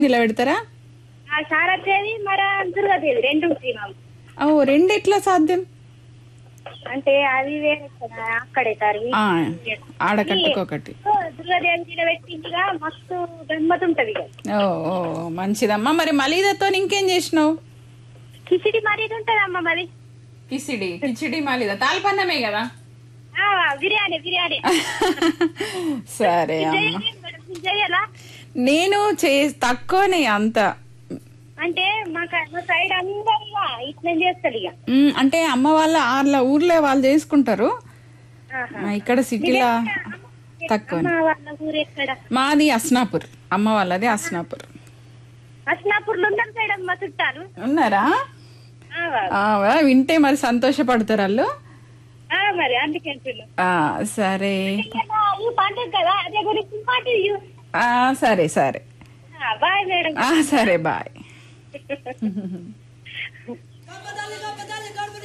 నిలబెడతారా ఆ శారదేవి మరి దుర్గాదేవి రెండు ఉంటాయి మాకు ఓ రెండు ఎట్లా సాధ్యం అంటే అవి వేరే కదా అక్కడే సార్ ఆ, ఆడకట్టుకొకటి దుర్గాదేవి నిలబెట్టిందిగా మస్తు గమ్మత్ ఉంటది ఇక ఓ ఓ మంచిదమ్మా మరి మలీదతో ఇంకేం చేసినావు కిచిడి మరి ఉంటదమ్మా మరి కిచిడి కిచిడి మలీదా తాలిపన్నమే కదా ఆ, బిర్యానీ బిర్యానీ సరే అమ్మ చెయ్యాలి మేడం, మీరు చెయ్యాలా నేను చే తక్కువనే అంత అంటే మా క- మా సైడ్ అందరిగా ఇట్లా చేస్తారు ఇక మ్, అంటే అమ్మ వాళ్ళ ఆర్ల ఊర్లో వాళ్ళు చేసుకుంటారు ఆహా. ఆ, ఇక్కడ సిటీలో తక్కువ అమ్మ వాళ్ళ ఊరు ఎక్కడ మాది అస్నాపూర్ అమ్మ వాళ్ళది అస్నాపూర్ అస్నాపూర్లో ఉన్నారు మేడం మా చుట్టాలు ఉన్నారా ఆ, వా- ఆ, వింటే మరి సంతోషపడతారు వాళ్ళు ఆ, మరి అందుకే అంటున్నా. ఆ, సరే ఇయ్యాల ఈ పండుగ కదా అదే గురించి మాట ఇయ్యు. ఆ, సరే సరే ఆ, బాయ్ మేడం ఆ, సరే బాయ్